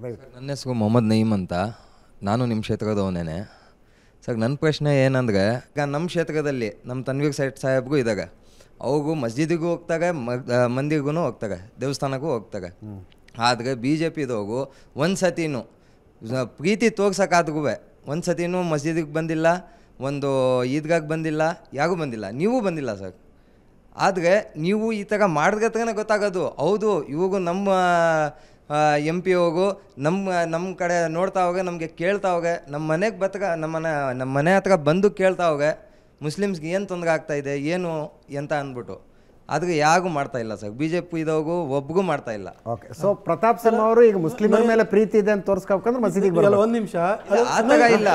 ದಯವಿಟ್ಟು ನನ್ನ ಹೆಸರು ಮೊಹಮ್ಮದ್ ನಯೀಮ್ ಅಂತ ನಾನು ನಿಮ್ಮ ಕ್ಷೇತ್ರದವನೇನೆ ಸರ್ ನನ್ನ ಪ್ರಶ್ನೆ ಏನಂದರೆ ಈಗ ನಮ್ಮ ಕ್ಷೇತ್ರದಲ್ಲಿ ನಮ್ಮ ತನ್ವೀರ್ ಸೈಟ್ ಸಾಹೇಬ್ಗೂ ಇದ್ದಾರೆ ಅವ್ರಿಗೂ ಮಸ್ಜಿದಿಗೂ ಹೋಗ್ತಾರೆ ಮಂದಿಗೂ ಹೋಗ್ತಾರೆ ದೇವಸ್ಥಾನಕ್ಕೂ ಹೋಗ್ತಾರೆ ಆದರೆ ಬಿ ಜೆ ಪಿದವ್ರು ಒಂದು ಸತಿನೂ ಸ- ಪ್ರೀತಿ ತೋರ್ಸೋಕ್ಕಾದ್ರೂ ಒಂದು ಸತಿನೂ ಮಸ್ಜಿದಿಗೆ ಬಂದಿಲ್ಲ ಒಂದು ಈದ್ಗಾಗ್ ಬಂದಿಲ್ಲ ಯಾಗೂ ಬಂದಿಲ್ಲ ನೀವು ಬಂದಿಲ್ಲ ಸರ್ ಆದರೆ ನೀವು ಈ ಥರ ಮಾಡಿದ್ರೆ ತಾನೇ ಗೊತ್ತಾಗೋದು ಹೌದು ಇವಾಗೂ ನಮ್ಮ ಎಮ್ ಪಿ ಹೋಗು ನಮ್ಮ ನಮ್ಮ ಕಡೆ ನೋಡ್ತಾ ಹೋಗೆ ನಮಗೆ ಕೇಳ್ತಾ ಹೋಗೆ ನಮ್ಮ ಮನೆಗೆ ಬತ್ತಗ ನಮ್ಮ ಮನೆ ನಮ್ಮ ಮನೆ ಹತ್ರ ಬಂದು ಕೇಳ್ತಾ ಹೋಗೆ ಮುಸ್ಲಿಮ್ಸ್ಗೆ ಏನು ತೊಂದರೆ ಆಗ್ತಾ ಇದೆ ಏನು ಅಂತ ಅಂದ್ಬಿಟ್ಟು ಆದ್ರೆ ಯಾಗೂ ಮಾಡ್ತಾ ಇಲ್ಲ ಸರ್ ಬಿ ಜೆ ಪಿ ಇದೋಗು ಒಬ್ಗೂ ಮಾಡ್ತಾ ಇಲ್ಲ ಓಕೆ ಸೊ ಪ್ರತಾಪ್ ಸಿಂಹ ಅವರು ಈಗ ಮುಸ್ಲಿಮರ ಮೇಲೆ ಪ್ರೀತಿ ಇದೆ ಅಂತ ತೋರಿಸ್ಕೋಬೇಕಂದ್ರೆ ಮಸೀದಿಗೆ ಅಲ್ಲ ಬರಲ್ಲ ಒಂದು ನಿಮಿಷ ಆ ತಗ ಇಲ್ಲ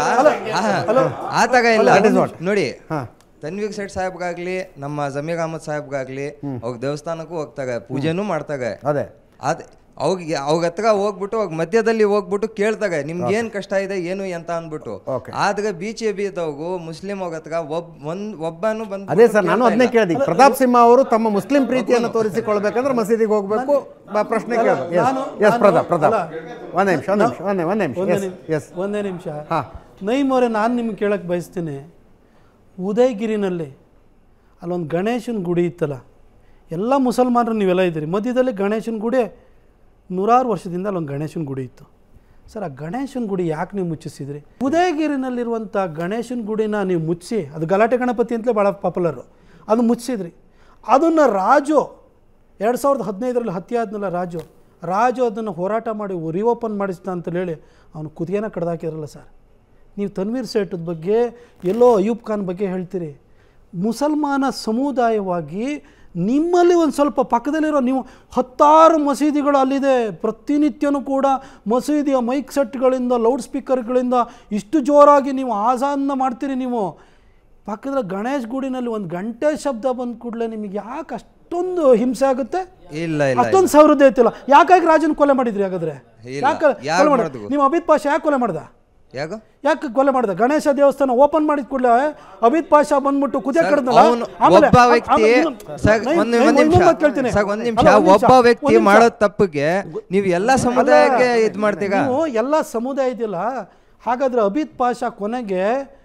ಆ ತಗ ಇಲ್ಲ That is what? ನೋಡಿ ಹಾ. ತನ್ವೀರ್ ಸೇಠ್ ಸಾಹೇಬ್ಗಾಗ್ಲಿ ನಮ್ಮ ಜಮೀರ್ ಅಹಮದ್ ಸಾಹೇಬ್ಗಾಗ್ಲಿ ಅವ್ರ ದೇವಸ್ಥಾನಕ್ಕೂ ಹೋಗ್ತಾರೆ ಪೂಜೆನೂ ಮಾಡ್ತಾರೆ ಅದೇ ಅದ್ ಅವ್ರಿಗೆ ಅವ್ರ ಹತ್ರ ಹೋಗ್ಬಿಟ್ಟು ಅವ್ರ ಮಧ್ಯದಲ್ಲಿ ಹೋಗ್ಬಿಟ್ಟು ಕೇಳ್ತಾರೆ ನಿಮ್ಗೆ ಏನ್ ಕಷ್ಟ ಇದೆ ಏನು ಅಂತ ಅಂದ್ಬಿಟ್ಟು Okay. ಆದ್ರೆ ಬೀಚ್ ಎಬಿದವ್ಗು ಮುಸ್ಲಿಂ ಅವ್ರ ಹತ್ರ ಒಬ್ ಒಂದ್ ಒಬ್ಬನು ಬಂದು ಅದೇ ಸರ್ ನಾನು ಅದನ್ನೇ ಕೇಳಿದೆ ಈಗ ಪ್ರತಾಪ್ ಸಿಂಹ ಅವರು ತಮ್ಮ ಮುಸ್ಲಿಂ ಪ್ರೀತಿಯನ್ನು ತೋರಿಸಿಕೊಳ್ಬೇಕಂದ್ರೆ ಮಸೀದಿಗೆ ಹೋಗ್ಬೇಕು ಬಾ ಪ್ರಶ್ನೆ ಕೇಳೋದು ಎಸ್ ನಾನು- ಎಸ್ ನಾನು- ಪ್ರತಾಪ್ ಪ್ರತಾಪ್ ಅಲ್ಲ. ಒಂದ್ ನಿಮಿಷ ಒಂದ್ ನಿಮಿಷ ಒಂದೇ ಒಂದ್ ನಿಮಿಷ ಒಂದೇ ಎಸ್ ನಿಮಿಷ ಎಸ್ ಒಂದೇ ನಿಮಿಷ ಹಾ. ನೈಮ್ ಅವರೇ ನಾನು ನಿಮ್ಗೆ ಕೇಳಕ್ಕೆ ಬಯಸ್ತೀನಿ ಉದಯಗಿರಿನಲ್ಲಿ ಅಲ್ಲೊಂದು ಗಣೇಶನ ಗುಡಿ ಇತ್ತಲ್ಲ ಎಲ್ಲ ಮುಸಲ್ಮಾನರು ನೀವೆಲ್ಲ ಇದ್ದೀರಿ ಮಧ್ಯದಲ್ಲಿ ಗಣೇಶನ ಗುಡಿ ನೂರಾರು ವರ್ಷದಿಂದ ಅಲ್ಲೊಂದು ಗಣೇಶನ ಗುಡಿ ಇತ್ತು ಸರ್ ಆ ಗಣೇಶನ ಗುಡಿ ಯಾಕೆ ನೀವು ಮುಚ್ಚಿಸಿದ್ರಿ ಉದಯಗಿರಿನಲ್ಲಿರುವಂಥ ಗಣೇಶನ ಗುಡಿನ ನೀವು ಮುಚ್ಚಿಸಿ ಅದು ಗಲಾಟೆ ಗಣಪತಿ ಅಂತಲೇ ಭಾಳ ಪಾಪ್ಯುಲರು ಅದು ಮುಚ್ಚಿಸಿದ್ರಿ ಅದನ್ನು ರಾಜು ಎರಡು ಸಾವಿರದ ಹದಿನೈದರಲ್ಲಿ ಹತ್ಯೆ ಆದ್ನಲ್ಲ ರಾಜು ರಾಜು ಅದನ್ನು ಹೋರಾಟ ಮಾಡಿ ರಿಓಪನ್ ಮಾಡಿಸ್ತ ಅಂತ ಹೇಳಿ ಅವನು ಕುದಿಗೆನ ಕಡ್ದಾಕಿದ್ರಲ್ಲ ಸರ್ ನೀವು ತನ್ವೀರ್ ಸೇಠದ ಬಗ್ಗೆ ಎಲ್ಲೋ ಅಯೂಬ್ ಖಾನ್ ಬಗ್ಗೆ ಹೇಳ್ತೀರಿ ಮುಸಲ್ಮಾನ ಸಮುದಾಯವಾಗಿ ನಿಮ್ಮಲ್ಲಿ ಒಂದು ಸ್ವಲ್ಪ ಪಕ್ಕದಲ್ಲಿರೋ ನೀವು ಹತ್ತಾರು ಮಸೀದಿಗಳು ಅಲ್ಲಿದೆ ಪ್ರತಿನಿತ್ಯನೂ ಕೂಡ ಮಸೀದಿಯ ಮೈಕ್ ಸೆಟ್ಗಳಿಂದ ಲೌಡ್ ಸ್ಪೀಕರ್ಗಳಿಂದ ಇಷ್ಟು ಜೋರಾಗಿ ನೀವು ಆಜಾನ್ನ ಮಾಡ್ತೀರಿ ನೀವು ಪಕ್ಕದ ಗಣೇಶ್ ಗುಡಿನಲ್ಲಿ ಒಂದು ಗಂಟೆ ಶಬ್ದ ಬಂದ ಕೂಡಲೇ ನಿಮಗೆ ಯಾಕೆ ಅಷ್ಟೊಂದು ಹಿಂಸೆ ಆಗುತ್ತೆ ಇಲ್ಲ ಇಲ್ಲ ಅಷ್ಟೊಂದು ಸಾವಿರದ ಐತಿಲ್ಲ ಯಾಕಾಗಿ ರಾಜನ್ ಕೊಲೆ ಮಾಡಿದ್ರಿ ಹಾಗಾದ್ರೆ ಇಲ್ಲ. ಯಾಕೆ ಯಾರ್ ಕೊಲೆ ಮಾಡಿದ್ರು? ಮಾಡಿದ್ರು ನೀವು ಅಮಿತ್ ಪಾಷಾ ಯಾಕೆ ಕೊಲೆ ಮಾಡ್ದ ಯಾಕ ಯಾಕೆ ಕೊಲೆ ಮಾಡ್ದ ಗಣೇಶ ದೇವಸ್ಥಾನ ಓಪನ್ ಮಾಡಿದ ಕೂಡಲೇ ಅಮಿತ್ ಪಾಷಾ ಬಂದ್ಬಿಟ್ಟು ಕುದಿಯ ಸರ್, ಕಡ್ದಲ್ಲ ಅವ್ನು ಒಬ್ಬ ವ್ಯಕ್ತಿ ಸರ್, ಒಂದ್ ಒಂದ್ ನಿಮಿಷ ಸರ್, ಒಂದ್ ನಿಮಿಷ ಒಬ್ಬ ವ್ಯಕ್ತಿ ಮಾಡೋ ತಪ್ಪಿಗೆ ನೀವು ಎಲ್ಲಾ ಸಮುದಾಯಕ್ಕೆ ಇದ್ ಮಾಡ್ತೀರಾ ನೀವು ಎಲ್ಲ ಸಮುದಾಯ ಇದೆಯಲ್ಲ ಹಾಗಾದ್ರೆ ಅಮಿತ್ ಪಾಷಾ ಕೊನೆಗೆ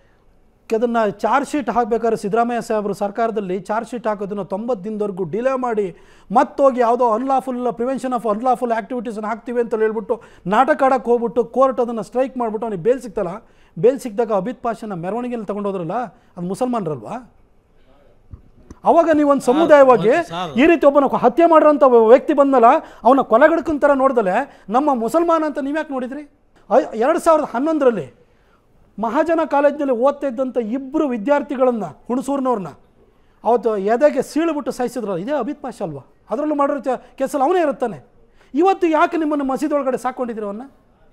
ಅದನ್ನು ಚಾರ್ಜ್ ಶೀಟ್ ಹಾಕ್ಬೇಕಾದ್ರೆ ಸಿದ್ದರಾಮಯ್ಯ ಸಾಹೇಬರು ಸರ್ಕಾರದಲ್ಲಿ ಚಾರ್ಜ್ ಶೀಟ್ ಹಾಕೋದನ್ನು ತೊಂಬತ್ತು ದಿನದವರೆಗೂ ಡಿಲೇ ಮಾಡಿ ಮತ್ತೋಗಿ ಯಾವುದೋ ಅನ್ಲಾಫುಲ್ ಪ್ರಿವೆನ್ಷನ್ ಆಫ್ ಅನ್ಲಾಫುಲ್ ಆ್ಯಕ್ಟಿವಿಟೀಸನ್ನು ಹಾಕ್ತೀವಿ ಅಂತ ಹೇಳ್ಬಿಟ್ಟು ನಾಟಕ ಆಡಕ್ಕೆ ಹೋಗ್ಬಿಟ್ಟು ಕೋರ್ಟ್ ಅದನ್ನು ಸ್ಟ್ರೈಕ್ ಮಾಡಿಬಿಟ್ಟು ಅವ್ನಿಗೆ ಬೇಲ್ ಸಿಗ್ತಲ್ಲ ಬೇಲ್ ಸಿಕ್ಕಿದಾಗ ಅಮಿತ್ ಪಾಷನ ಮೆರವಣಿಗೆಯಲ್ಲಿ ತಗೊಂಡೋದ್ರಲ್ಲ ಅದು ಮುಸಲ್ಮಾನರಲ್ವಾ ಅವಾಗ ನೀವೊಂದು ಸಮುದಾಯವಾಗಿ ಈ ರೀತಿ ಒಬ್ಬನ ಹತ್ಯೆ ಮಾಡಿರೋಂಥ ವ್ಯಕ್ತಿ ಬಂದಲ್ಲ ಅವನ ಕೊಲೆಗಡಕನ ಥರ ನೋಡ್ದಲೆ ನಮ್ಮ ಮುಸಲ್ಮಾನ ಅಂತ ನೀವ್ಯಾಕೆ ನೋಡಿದ್ರಿ ಎರಡು ಸಾವಿರದ ಹನ್ನೊಂದರಲ್ಲಿ ಮಹಾಜನ ಕಾಲೇಜಿನಲ್ಲಿ ಓದ್ತಾ ಇದ್ದಂಥ ಇಬ್ಬರು ವಿದ್ಯಾರ್ಥಿಗಳನ್ನು ಹುಣಸೂರಿನವ್ರನ್ನ ಅವತ್ತು ಎದೆಗೆ ಸೀಳುಬಿಟ್ಟು ಸಾಯಿಸಿದ್ರಲ್ಲ ಇದೇ ಅಮಿತ್ ಪಾಷಾ ಅಲ್ವಾ ಅದರಲ್ಲೂ ಮಾಡಿರೋ ಚ- ಕೇಸಲ್ಲಿ ಅವನೇ ಇರುತ್ತಾನೆ ಇವತ್ತು ಯಾಕೆ ನಿಮ್ಮನ್ನು ಮಸೀದಿ ಒಳಗಡೆ ಸಾಕೊಂಡಿದ್ದೀರಿ ಅವನ್ನ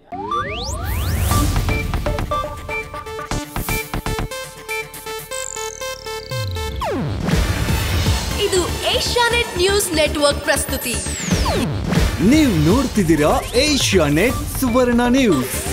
ಇದು ಏಷ್ಯಾನೆಟ್ ನ್ಯೂಸ್ ನೆಟ್ವರ್ಕ್ ಪ್ರಸ್ತುತಿ ನೀವು ನೋಡ್ತಿದ್ದೀರಾ ಏಷ್ಯಾ ನೆಟ್ ಸುವರ್ಣ ನ್ಯೂಸ್